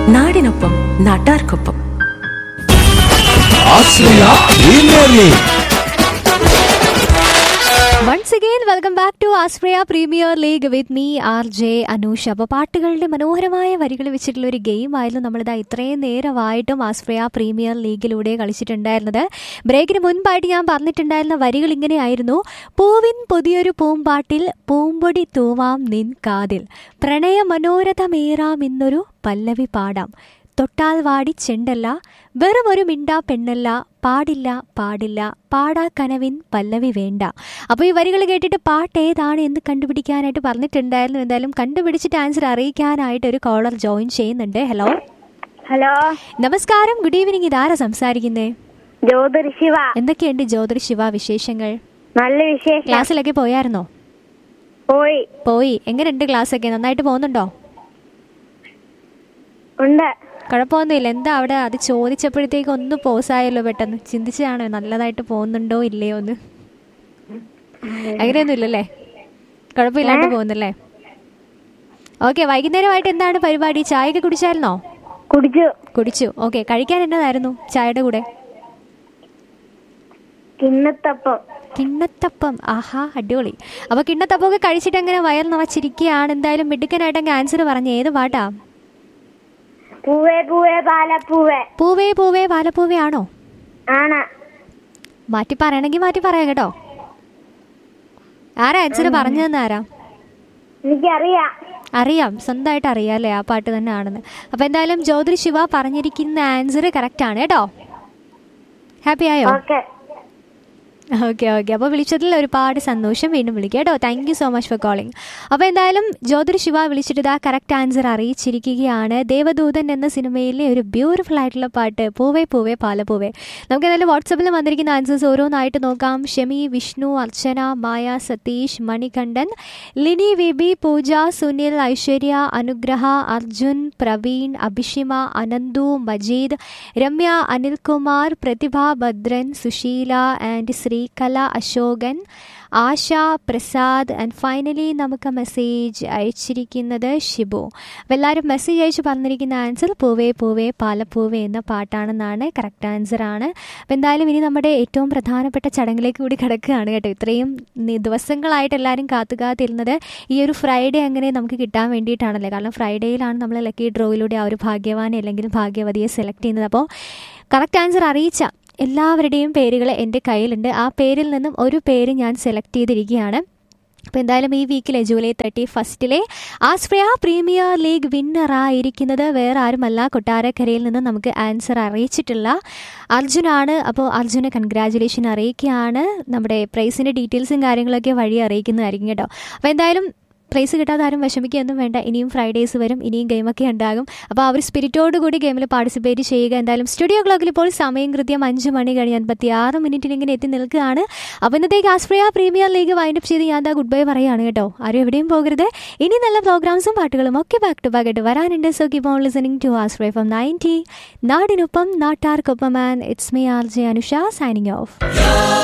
നാടിനൊപ്പം നാട്ടാർക്കൊപ്പം Ashraya premier league once again welcome back to Aspria premier league with me R J Anoosh അപ്പോൾ പാട്ടുകളുടെ മനോഹരമായ വരികൾ വെച്ചിട്ടുള്ള ഒരു ഗെയിം ആയിരുന്നു നമ്മളിതാ ഇത്രയും നേരമായിട്ടും ആസ്പ്രിയ പ്രീമിയർ ലീഗിലൂടെ കളിച്ചിട്ടുണ്ടായിരുന്നത് ബ്രേക്കിന് മുൻപായിട്ട് ഞാൻ പറഞ്ഞിട്ടുണ്ടായിരുന്ന വരികൾ ഇങ്ങനെയായിരുന്നു പൂവിൻ പുതിയൊരു പൂമ്പാട്ടിൽ പൂമ്പൊടി തൂവാം നിൻ കാതിൽ പ്രണയ മനോരഥമേറാം ഇന്നൊരു പല്ലവി പാടാം തൊട്ടാൽ വാടി ചെണ്ടല്ല വെറും ഒരു മിണ്ടാ പെണ്ണല്ല പാടില്ല പാടില്ല പാടാ കനവിൻ പല്ലവി വേണ്ട അപ്പോൾ ഈ വരികൾ കേട്ടിട്ട് പാട്ട് ഏതാണ് എന്ന് കണ്ടുപിടിക്കാനായിട്ട് പറഞ്ഞിട്ടുണ്ടായിരുന്നു എന്തായാലും കണ്ടുപിടിച്ചിട്ട് ആൻസർ അറിയിക്കാനായിട്ട് ഒരു കോളർ ജോയിൻ ചെയ്യുന്നുണ്ട് ഹലോ ഹലോ നമസ്കാരം ഗുഡ് ഈവനിങ് ഇതാരാ സംസാരിക്കുന്നേ ജ്യോതിർ ശിവ എന്തൊക്കെയുണ്ട് ജ്യോതിർ ശിവ വിശേഷങ്ങൾ നല്ല വിശേഷം ക്ലാസ്സിലൊക്കെ പോയായിരുന്നോ പോയി പോയി എങ്ങനെയുണ്ട് ക്ലാസ്സൊക്കെ നന്നായിട്ട് പോകുന്നുണ്ടോ ഉണ്ട് കുഴപ്പമൊന്നുമില്ല എന്താ അവിടെ അത് ചോദിച്ചപ്പോഴത്തേക്ക് ഒന്ന് പോസായല്ലോ പെട്ടെന്ന് ചിന്തിച്ചതാണോ നല്ലതായിട്ട് പോകുന്നുണ്ടോ ഇല്ലയോ എന്ന് അങ്ങനെയൊന്നും ഇല്ലല്ലേ കുഴപ്പമില്ലാണ്ട് പോകുന്നല്ലേ ഓക്കെ വൈകുന്നേരമായിട്ട് എന്താണ് പരിപാടി ചായയൊക്കെ കുടിച്ചായിരുന്നോ കുടിച്ചു കുടിച്ചു ഓക്കെ കഴിക്കാൻ എന്നതായിരുന്നു ചായയുടെ കൂടെ കിണ്ണത്തപ്പം കിണ്ണത്തപ്പം ആഹാ അടിപൊളി അപ്പൊ കിണ്ണത്തപ്പം ഒക്കെ കഴിച്ചിട്ട് അങ്ങനെ വയർ നിറച്ചിരിക്കുകയാണ് എന്തായാലും മിടുക്കനായിട്ട് അങ്ങ് ആൻസർ പറഞ്ഞു ഏത് പാട്ടാ പൂവേ പൂവേ പാലപ്പൂവേ പൂവേ പൂവേ വാലപ്പൂവേ ആണോ ആണ് മാറ്റി പറയണമെങ്കിൽ മാറ്റി പറയാം കേട്ടോ ആരാ ആൻസർ പറഞ്ഞു തന്നെ ആരാ എനിക്കറിയാം അറിയാം സ്വന്തമായിട്ട് അറിയാം അല്ലേ ആ പാട്ട് തന്നെ ആണെന്ന് അപ്പോൾ എന്തായാലും ജ്യോതിർ ശിവ പറഞ്ഞിരിക്കുന്ന ആൻസർ കറക്റ്റ് ആണ് കേട്ടോ ഹാപ്പി ആയോ ഓക്കെ ഓക്കെ ഓക്കെ അപ്പോൾ വിളിച്ചതിൽ ഒരുപാട് സന്തോഷം വീണ്ടും വിളിക്കുക കേട്ടോ thank you so much for calling അപ്പോൾ എന്തായാലും ജ്യോതിർ ശിവ വിളിച്ചിട്ട് ഇതാ കറക്റ്റ് ആൻസർ അറിയിച്ചിരിക്കുകയാണ് ദേവദൂതൻ എന്ന സിനിമയിലെ ഒരു ബ്യൂട്ടിഫുൾ ആയിട്ടുള്ള പാട്ട് പൂവേ പൂവേ പാലപ്പൂവേ നമുക്ക് എന്തായാലും വാട്സപ്പിൽ വന്നിരിക്കുന്ന ആൻസേഴ്സ് ഓരോന്നായിട്ട് നോക്കാം ഷമി വിഷ്ണു അർച്ചന മായ സതീഷ് മണികണ്ഠൻ ലിനി വിബി പൂജ Sunil Aishwarya Anugraha Arjun Praveen Abhishima Ananthu Majeed Ramya Anilkumar Prathibha Bhadran Susheela and Sreekala Ashokan Asha Prasad and finally നമുക്ക് മെസ്സേജ് അയച്ചിരിക്കുന്നത് ഷിബു അപ്പോൾ എല്ലാവരും മെസ്സേജ് അയച്ച് പറഞ്ഞിരിക്കുന്ന ആൻസർ പൂവേ പൂവേ പാലപ്പൂവേ എന്ന പാട്ടാണെന്നാണ് കറക്റ്റ് ആൻസർ ആണ് അപ്പോൾ എന്തായാലും ഇനി നമ്മുടെ ഏറ്റവും പ്രധാനപ്പെട്ട ചടങ്ങിലേക്ക് കൂടി കിടക്കുകയാണ് കേട്ടോ ഇത്രയും നി- ദിവസങ്ങളായിട്ട് എല്ലാവരും കാത്തു കാത്തിരുന്നത് ഈ ഒരു ഫ്രൈഡേ അങ്ങനെ നമുക്ക് കിട്ടാൻ വേണ്ടിയിട്ടാണല്ലേ കാരണം ഫ്രൈഡേയിലാണ് നമ്മൾ ലക്കി ഡ്രോയിലൂടെ ആ ഒരു ഭാഗ്യവാനെ അല്ലെങ്കിൽ ഭാഗ്യവതിയെ സെലക്ട് ചെയ്യുന്നത് അപ്പോൾ കറക്റ്റ് ആൻസർ അറിയിച്ച എല്ലാവരുടെയും പേരുകൾ എൻ്റെ കയ്യിലുണ്ട് ആ പേരിൽ നിന്നും ഒരു പേര് ഞാൻ സെലക്ട് ചെയ്തിരിക്കുകയാണ് അപ്പോൾ എന്തായാലും ഈ വീക്കിലെ ജൂലൈ തേർട്ടി ഫസ്റ്റിലെ ആസ്പ്രിയ പ്രീമിയർ ലീഗ് വിന്നറായിരിക്കുന്നത് വേറെ ആരുമല്ല കൊട്ടാരക്കരയിൽ നിന്ന് നമുക്ക് ആൻസർ അറിയിച്ചിട്ടുള്ള അർജുനാണ് അപ്പോൾ അർജുന് കൺഗ്രാജുലേഷൻ അറിയിക്കുകയാണ് നമ്മുടെ പ്രൈസിൻ്റെ ഡീറ്റെയിൽസും കാര്യങ്ങളൊക്കെ വഴി അറിയിക്കുന്നതായിരിക്കും കേട്ടോ അപ്പോൾ എന്തായാലും പ്രൈസ് കിട്ടാതെ ആരും വിഷമിക്കുകയൊന്നും വേണ്ട ഇനിയും ഫ്രൈഡേയ്സ് വരും ഇനിയും ഗെയിമൊക്കെ ഉണ്ടാകും അപ്പോൾ ആ ഒരു സ്പിരിറ്റോട് കൂടി ഗെയിമിൽ പാർട്ടിസിപ്പേറ്റ് ചെയ്യുക എന്തായാലും സ്റ്റുഡിയോ ക്ലോക്കിൽ ഇപ്പോൾ സമയം കൃത്യം അഞ്ച് മണി കഴിഞ്ഞ് അൻപത്തി ആറ് മിനിറ്റിൽ ഇങ്ങനെ എത്തി നിൽക്കുകയാണ് അപ്പോൾ ഇന്നത്തേക്ക് ആസ്പ്രിയ പ്രീമിയർ ലീഗ് വൈൻഡപ്പ് ചെയ്ത് ഞാൻ എന്താ ഗുഡ് ബൈ പറയുകയാണ് കേട്ടോ ആരും എവിടെയും പോകരുത് ഇനി നല്ല പ്രോഗ്രാംസും പാട്ടുകളും ഒക്കെ ബാക്ക് ടു ബാക്ക് ആയിട്ട് വരാനുണ്ട് so keep on listening to Aspria from ninety നാടിനൊപ്പം നാട്ടാർക്കൊപ്പം and it's me R J Anusha signing of